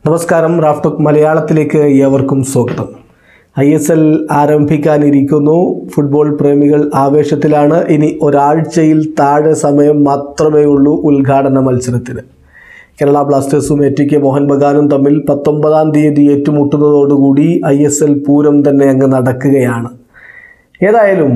നമസ്കാരം റാഫ്റ്റോക്ക് മലയാളത്തിലേക്ക് ഏവർക്കും സ്വാഗതം ഐ എസ് എൽ ആരംഭിക്കാനിരിക്കുന്നു ഫുട്ബോൾ പ്രേമികൾ ആവേശത്തിലാണ് ഇനി ഒരാഴ്ചയിൽ താഴെ സമയം മാത്രമേ ഉള്ളൂ ഉദ്ഘാടന മത്സരത്തിന് കേരള ബ്ലാസ്റ്റേഴ്സും എ ടി കെ മോഹൻ ബഗാനും തമ്മിൽ പത്തൊമ്പതാം തീയതി ഏറ്റുമുട്ടുന്നതോടുകൂടി ഐ എസ് എൽ പൂരം തന്നെ അങ്ങ് നടക്കുകയാണ് ഏതായാലും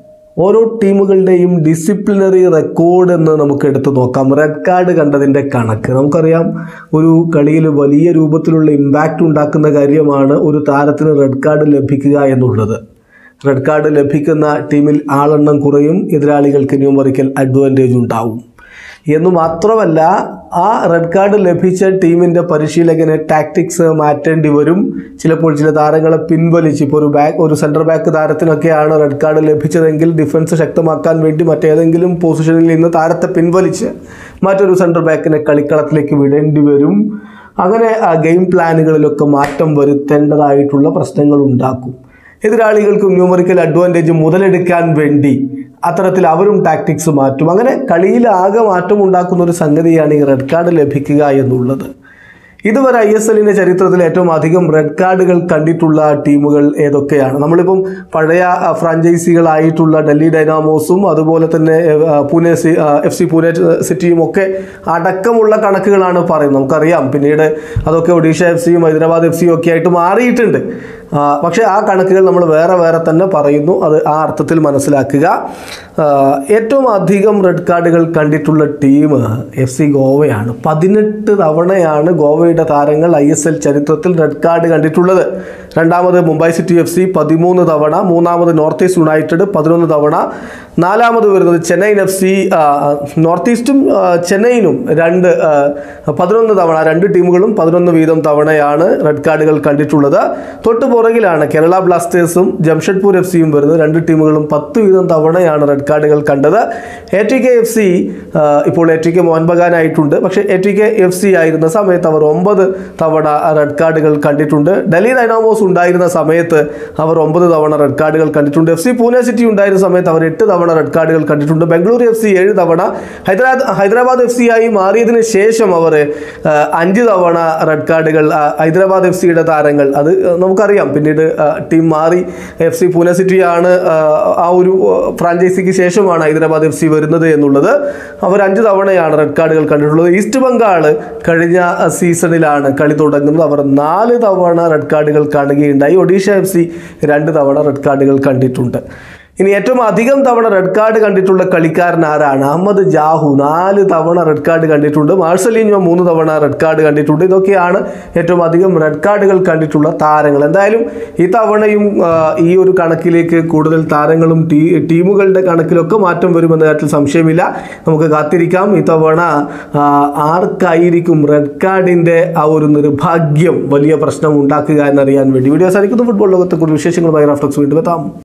ഓരോ ടീമുകളുടെയും ഡിസിപ്ലിനറി റെക്കോർഡ് എന്ന് നമുക്ക് എടുത്തു നോക്കാം റെഡ് കാർഡ് കണ്ടതിൻ്റെ കണക്ക് നമുക്കറിയാം ഒരു കളിയിൽ വലിയ രൂപത്തിലുള്ള ഇമ്പാക്റ്റ് ഉണ്ടാക്കുന്ന കാര്യമാണ് ഒരു താരത്തിന് റെഡ് കാർഡ് ലഭിക്കുക എന്നുള്ളത് റെഡ് കാർഡ് ലഭിക്കുന്ന ടീമിൽ ആളെണ്ണം കുറയും എതിരാളികൾക്ക് ന്യൂമറിക്കൽ അഡ്വാൻറ്റേജ് ഉണ്ടാവും എന്നു മാത്രമല്ല ആ റെഡ് കാർഡ് ലഭിച്ച ടീമിൻ്റെ പരിശീലകന് ടാക്ടിക്സ് മാറ്റേണ്ടി വരും ചിലപ്പോൾ ചില താരങ്ങളെ പിൻവലിച്ച് ഇപ്പോൾ ഒരു ബാക്ക് ഒരു സെൻറ്റർ ബാക്ക് താരത്തിനൊക്കെയാണ് റെഡ് കാർഡ് ലഭിച്ചതെങ്കിൽ ഡിഫൻസ് ശക്തമാക്കാൻ വേണ്ടി മറ്റേതെങ്കിലും പൊസിഷനിൽ നിന്ന് താരത്തെ പിൻവലിച്ച് മറ്റൊരു സെൻറ്റർ ബാക്കിനെ കളിക്കളത്തിലേക്ക് വിടേണ്ടി വരും അങ്ങനെ ആ ഗെയിം പ്ലാനുകളിലൊക്കെ മാറ്റം വരുത്തേണ്ടതായിട്ടുള്ള പ്രശ്നങ്ങൾ ഉണ്ടാക്കും എതിരാളികൾക്കും ന്യൂമറിക്കൽ അഡ്വാൻറ്റേജ് മുതലെടുക്കാൻ വേണ്ടി അത്തരത്തിൽ അവരും ടാക്ടിക്സ് മാറ്റും അങ്ങനെ കളിയിൽ ആകെ മാറ്റം ഉണ്ടാക്കുന്ന ഒരു സംഗതിയാണ് ഈ റെഡ് കാർഡ് ലഭിക്കുക എന്നുള്ളത് ഇതുവരെ ഐ എസ് എല്ലിൻ്റെ ചരിത്രത്തിൽ ഏറ്റവും അധികം റെഡ് കാർഡുകൾ കണ്ടിട്ടുള്ള ടീമുകൾ ഏതൊക്കെയാണ് നമ്മളിപ്പം പഴയ ആ, ഫ്രാഞ്ചൈസികളായിട്ടുള്ള ഡൽഹി ഡൈനാമോസും അതുപോലെ തന്നെ ആ, Pune C F C Pune സിറ്റിയും ഒക്കെ അടക്കമുള്ള കണക്കുകളാണ് പറയുന്നത് നമുക്കറിയാം പിന്നീട് അതൊക്കെ ഒഡീഷ എഫ് സിയും ഹൈദരാബാദ് എഫ് സിയും ഒക്കെ ആയിട്ട് മാറിയിട്ടുണ്ട് ആ, പക്ഷേ ആ കണക്കുകൾ നമ്മൾ വേറെ വേറെ തന്നെ പറയുന്നു അത് ആ അർത്ഥത്തിൽ മനസ്സിലാക്കുക ആ, ഏറ്റവും അധികം റെഡ് കാർഡുകൾ കണ്ടിട്ടുള്ള ടീം എഫ് സി ഗോവയാണ് പതിനെട്ട് തവണയാണ് ഗോവയുടെ താരങ്ങൾ ഐ എസ് എൽ ചരിത്രത്തിൽ റെഡ് കാർഡ് കണ്ടിട്ടുള്ളത് രണ്ടാമത് മുംബൈ സിറ്റി എഫ് സി പതിമൂന്ന് തവണ മൂന്നാമത് നോർത്ത് ഈസ്റ്റ് യുണൈറ്റഡ് പതിനൊന്ന് തവണ നാലാമത് വരുന്നത് ചെന്നൈയിൻ എഫ് സി നോർത്ത് ഈസ്റ്റും ആ, ചെന്നൈയിനും രണ്ട് ആ, പതിനൊന്ന് തവണ രണ്ട് ടീമുകളും പതിനൊന്ന് വീതം തവണയാണ് റെഡ് കാർഡുകൾ കണ്ടിട്ടുള്ളത് തൊട്ട് പുറകിലാണ് കേരള ബ്ലാസ്റ്റേഴ്സും ജംഷഡ്പൂർ എഫ് സിയും വരുന്നത് രണ്ട് ടീമുകളും പത്ത് വീതം തവണയാണ് റെഡ് കാർഡുകൾ കണ്ടത് A T K F C ഇപ്പോൾ എ ടി കെ മോഹൻ ബഗാനായിട്ടുണ്ട് പക്ഷേ A T K F C ആയിരുന്ന സമയത്ത് അവർ ഒമ്പത് തവണ റെഡ് കാർഡുകൾ കണ്ടിട്ടുണ്ട് ഡൽഹി ഡൈനാമോസ് ഉണ്ടായിരുന്ന സമയത്ത് അവർ ഒമ്പത് തവണ റെഡ് കാർഡുകൾ കണ്ടിട്ടുണ്ട് എഫ് സി പൂനെ സിറ്റി ഉണ്ടായിരുന്ന സമയത്ത് അവർ എട്ട് തവണ റെഡ് കാർഡുകൾ കണ്ടിട്ടുണ്ട് ബംഗളൂരു എഫ് സി ഏഴ് തവണ ഹൈദരാബാദ് ഹൈദരാബാദ് എഫ് സി ആയി മാറിയതിന് ശേഷം അവർ ആ, അഞ്ച് തവണ റെഡ് കാർഡുകൾ ആ, ഹൈദരാബാദ് എഫ് സിയുടെ താരങ്ങൾ അത് നമുക്കറിയാം പിന്നീട് ആ, ടീം മാറി എഫ് സി പൂനെ സിറ്റിയാണ് ആ, ആ ഒരു ആ, ഫ്രാഞ്ചൈസിക്ക് ശേഷമാണ് ഹൈദരാബാദ് എഫ് സി വരുന്നത് എന്നുള്ളത് അവർ അഞ്ച് തവണയാണ് റെഡ് കാർഡുകൾ കണ്ടിട്ടുള്ളത് ഈസ്റ്റ് ബംഗാൾ കഴിഞ്ഞ ആ, സീസണിലാണ് കളി തുടങ്ങുന്നത് അവർ നാല് തവണ റെഡ് കാർഡുകൾ കാണുകയുണ്ടായി ഒഡീഷ എഫ് സി രണ്ട് തവണ റെഡ് കാർഡുകൾ കണ്ടിട്ടുണ്ട് ഇനി ഏറ്റവും അധികം തവണ റെഡ് കാർഡ് കണ്ടിട്ടുള്ള കളിക്കാരൻ ആരാണ് അഹമ്മദ് ജാഹു നാല് തവണ റെഡ് കാർഡ് കണ്ടിട്ടുണ്ട് മാർസലിഞ്ഞോ മൂന്ന് തവണ റെഡ് കാർഡ് കണ്ടിട്ടുണ്ട് ഇതൊക്കെയാണ് ഏറ്റവും അധികം റെഡ് കാർഡുകൾ കണ്ടിട്ടുള്ള താരങ്ങൾ എന്തായാലും ഈ തവണയും ആ, ഈ ഒരു കണക്കിലേക്ക് കൂടുതൽ താരങ്ങളും ടീ ടീമുകളുടെ കണക്കിലൊക്കെ മാറ്റം വരുമെന്ന കാര്യത്തിൽ സംശയമില്ല നമുക്ക് കാത്തിരിക്കാം ഈ തവണ ആ, ആർക്കായിരിക്കും റെഡ് കാർഡിൻ്റെ ആ ഒരു നിർഭാഗ്യം വലിയ പ്രശ്നം ഉണ്ടാക്കുക എന്നറിയാൻ വേണ്ടി വീഡിയോ സാധിക്കുന്നു ഫുട്ബോൾ ലോകത്തെ കൂടുതൽ വിശേഷങ്ങളുമായി റാഫ്റ്റോക്സ് വീണ്ടും എത്താം